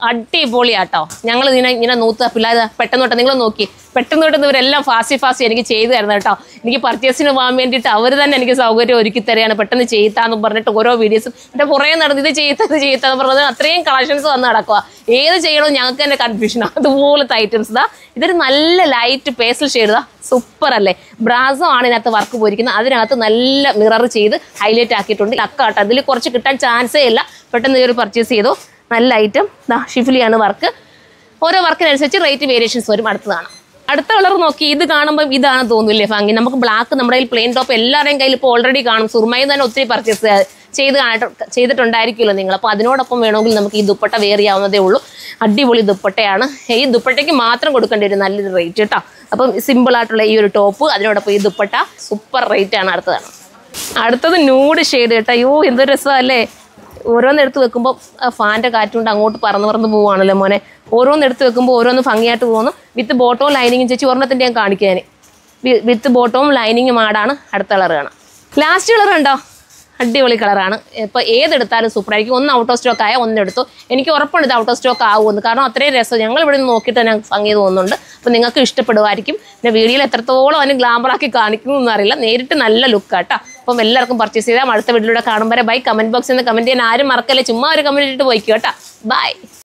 അടിപൊളിയാട്ടോ ഞങ്ങൾ ഇങ്ങനെ ഇങ്ങനെ നൂത്ത് പിള്ളേർ പെട്ടെന്ന് തൊട്ട് നിങ്ങൾ നോക്കി പെട്ടെന്ന് തൊട്ട് ഇവരെല്ലാം ഫാസ്റ്റ് ഫാസ്റ്റ് എനിക്ക് ചെയ്തു തരുന്നത് കേട്ടോ എനിക്ക് പർച്ചേസിന് പോകാൻ വേണ്ടിയിട്ട് അവർ തന്നെ എനിക്ക് സൗകര്യം ഒരുക്കി തരികയാണ് പെട്ടെന്ന് ചെയ്താന്ന് പറഞ്ഞിട്ട് ഓരോ വീഡിയോസും എൻ്റെ പുറകെ നടന്ന് ഇത് ചെയ്തത് ചെയ്തെന്ന് പറഞ്ഞത് അത്രയും കളക്ഷൻസ് വന്ന് നടക്കുക ഏത് ചെയ്യണമെന്ന് ഞങ്ങൾക്ക് തന്നെ കൺഫ്യൂഷനാണ് അതുപോലത്തെ ഐറ്റംസ് ഇതാ ഇതൊരു നല്ല ലൈറ്റ് പേസ്റ്റൽ ഷെയ്ഡ് ഇതാ സൂപ്പർ അല്ലേ ബ്രാസോ ആണ് ഇതിനകത്ത് വർക്ക് പോയിരിക്കുന്നത് അതിനകത്ത് നല്ല മിറർ ചെയ്ത് ഹൈലൈറ്റ് ആക്കിയിട്ടുണ്ട് ലക്കാട്ടോ അതിൽ കുറച്ച് കിട്ടാൻ ചാൻസേ ഇല്ല പെട്ടെന്ന് ഈ ഒരു പർച്ചേസ് ചെയ്തു നല്ല ഐറ്റം ദാ ഷിഫിലിയാണ് വർക്ക് ഓരോ വർക്കിനനുസരിച്ച് റേറ്റ് വേരിയേഷൻസ് വരും അടുത്തതാണ് അടുത്ത കളർ നോക്കി ഇത് കാണുമ്പോൾ ഇതാണ് തോന്നില്ലേ ഭംഗി നമുക്ക് ബ്ലാക്ക് നമ്മുടെ കയ്യിൽ പ്ലെയിൻ ടോപ്പ് എല്ലാവരുടെയും കയ്യിൽ ഇപ്പോൾ ഓൾറെഡി കാണും സുർമയിൽ തന്നെ ഒത്തിരി പർച്ചേസ് ചെയ്ത് കാണിട്ട് ചെയ്തിട്ടുണ്ടായിരിക്കുമല്ലോ നിങ്ങൾ അപ്പോൾ അതിനോടൊപ്പം വേണമെങ്കിൽ നമുക്ക് ഈ ദുപ്പട്ട വെയർ ചെയ്യാവുന്നതേ ഉള്ളൂ അടിപൊളി ദുപ്പട്ടയാണ് ഈ ദുപ്പട്ടയ്ക്ക് മാത്രം കൊടുക്കേണ്ടി വരും നല്ലൊരു റേറ്റ് കേട്ടോ അപ്പം സിമ്പിൾ ആയിട്ടുള്ള ഈ ഒരു ടോപ്പ് അതിനോടൊപ്പം ഈ ദുപ്പട്ട സൂപ്പർ റേറ്റ് ആണ് അടുത്തതാണ് അടുത്തത് നൂഡ് ഷെയ്ഡ് കേട്ടോ അയ്യോ എന്തൊരു രസമല്ലേ ഓരോന്ന് എടുത്ത് വെക്കുമ്പോൾ ഫാൻ്റെ കാറ്റുകൊണ്ട് അങ്ങോട്ട് പറന്ന് പറന്ന് പോവുകയാണല്ലോ മോനെ ഓരോന്ന് എടുത്ത് വെക്കുമ്പോൾ ഓരോന്ന് ഭംഗിയായിട്ട് പോകുന്നു വിത്ത് ബോട്ടവും ലൈനിങ്ങും ചേച്ചി ഒരെണ്ണത്തിൻ്റെ ഞാൻ കാണിക്കാൻ വിത്ത് ബോട്ടവും ലൈനിങ്ങും ആടാണ് അടുത്ത കളർ കാണാം ലാസ്റ്റ് കളർ ഉണ്ടോ അടിപൊളി കളറാണ് ഇപ്പോൾ ഏതെടുത്താലും സൂപ്പറായിരിക്കും ഒന്ന് ഔട്ട് ഓഫ് സ്റ്റോക്ക് ആയ ഒന്നെടുത്തു എനിക്ക് ഉറപ്പാണ് ഇത് ഔട്ട് ഓഫ് സ്റ്റോക്ക് ആവുമെന്ന് കാരണം അത്രയും രസം ഞങ്ങൾ ഇവിടെ നിന്ന് നോക്കിയിട്ട് തന്നെ ഭംഗി തോന്നുന്നുണ്ട് അപ്പോൾ നിങ്ങൾക്ക് ഇഷ്ടപ്പെടുമായിരിക്കും പിന്നെ വീഡിയോയിൽ എത്രത്തോളം അതിന് ഗ്ലാമറാക്കി കാണിക്കുന്നു അറിയില്ല നേരിട്ട് നല്ല ലുക്കാട്ടോ അപ്പം എല്ലാവർക്കും പർച്ചേസ് ചെയ്താൽ അടുത്ത വീഡിയോയിലൂടെ കാണുമ്പോൾ ബൈ കമൻറ്റ് ബോക്സിൽ നിന്ന് കമൻറ്റ് ചെയ്യാൻ ആരും മറക്കല്ലേ ചുമ്മാ ഒരു കമൻറ്റ് ഇട്ടിട്ട് പോയിക്കോ കേട്ടോ ബൈ